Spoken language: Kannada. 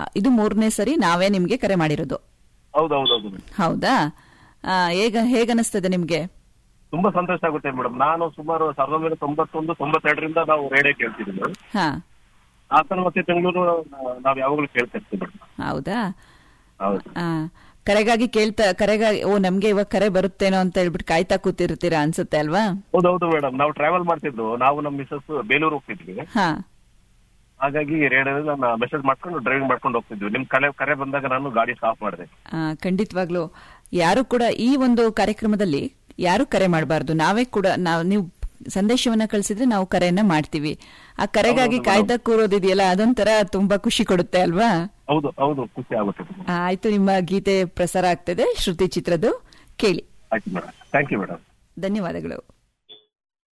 ಆ, ಇದು ಮೂರನೇ ಸರಿ ನಾವೇ ನಿಮ್ಗೆ ಕರೆ ಮಾಡಿರೋದು ಹೌದು ಹೌದು ಹೌದು ಮೇಡಮ್ ಹೌದಾ ಆ, ಹೇಗ ಹೇಗನಿಸ್ತದೆ ನಿಮ್ಗೆ ತುಂಬಾ ಸಂತೋಷ ಆಗುತ್ತೆ ಮೇಡಮ್ ನಾನು ಸುಮಾರು ಸಾವಿರದ ಒಂಬೈನೂರ ತೊಂಬತ್ತೊಂದು ತೊಂಬತ್ತೆರಡರಿಂದ ನಾವು ರೇಡಿಯೋ ಕೇಳ್ತಿದ್ವಿ ಮೇಡಮ್ ಹಾ ಹಾಸನ ಮತ್ತೆ ಬೆಂಗಳೂರು ನಾವು ಯಾವಾಗಲೂ ಕೇಳ್ತಾ ಇರ್ತೀವಿ ಮೇಡಮ್ ಹೌದಾ ಹೌದು ಆ, ಕರೆಗಾಗಿ ಕೇಳ್ತಾ ಕರೆಗಾಗಿ ಓ ನಮ್ಗೆ ಇವಾಗ ಕರೆ ಬರುತ್ತೇನೋ ಅಂತ ಹೇಳ್ಬಿಟ್ಟು ಕಾಯ್ತಾ ಕೂತಿರ್ತೀರಾ ಅನ್ಸುತ್ತೆ ಅಲ್ವಾ ಹೌದು ಹೌದು ಮೇಡಮ್ ನಾವು ಟ್ರಾವೆಲ್ ಮಾಡ್ತಿದ್ದು ನಾವು ನಮ್ಮ ಮಿಸಸ್ ಬೇಲೂರು ಹೋಗ್ತಿದ್ವಿ ಹಾ ಹಾಗಾಗಿ ರೇಡಿಯೋದಲ್ಲಿ ನಾನು ಮೆಸೇಜ್ ಮಾಡ್ಕೊಂಡು ಡ್ರೈವಿಂಗ್ ಮಾಡ್ಕೊಂಡು ಹೋಗ್ತಿದ್ವಿ ನಿಮ್ ಕರೆ ಕರೆ ಬಂದಾಗ ನಾನು ಗಾಡಿ ಸ್ಟಾಪ್ ಮಾಡಿದೆ ಆ, ಖಂಡಿತವಾಗ್ಲು ಯಾರು ಕೂಡ ಈ ಒಂದು ಕಾರ್ಯಕ್ರಮದಲ್ಲಿ ಯಾರು ಕರೆ ಮಾಡಬಾರ್ದು ನಾವೇ ಕೂಡ ನಾವು ನೀವು ಸಂದೇಶವನ್ನ ಕಳಿಸಿದ್ರೆ ನಾವು ಕರೆಯನ್ನ ಮಾಡ್ತೀವಿ ಆ ಕರೆಗಾಗಿ ಕಾಯ್ತಾ ಕೂರೋದಿದೆಯಲ್ಲ ಅದೊಂಥರ ತುಂಬಾ ಖುಷಿ ಕೊಡುತ್ತೆ ಅಲ್ವಾ ಹೌದು ಹೌದು ಖುಷಿ ಆಗುತ್ತೆ ಆ, ಆಯ್ತು ನಿಮ್ಮ ಗೀತೆ ಪ್ರಸಾರ ಆಗ್ತದೆ ಶ್ರುತಿ ಚಿತ್ರದ್ದು ಕೇಳಿ ಆಯ್ತು ಮೇಡಮ್ ಥ್ಯಾಂಕ್ ಯು ಮೇಡಮ್ ಧನ್ಯವಾದಗಳು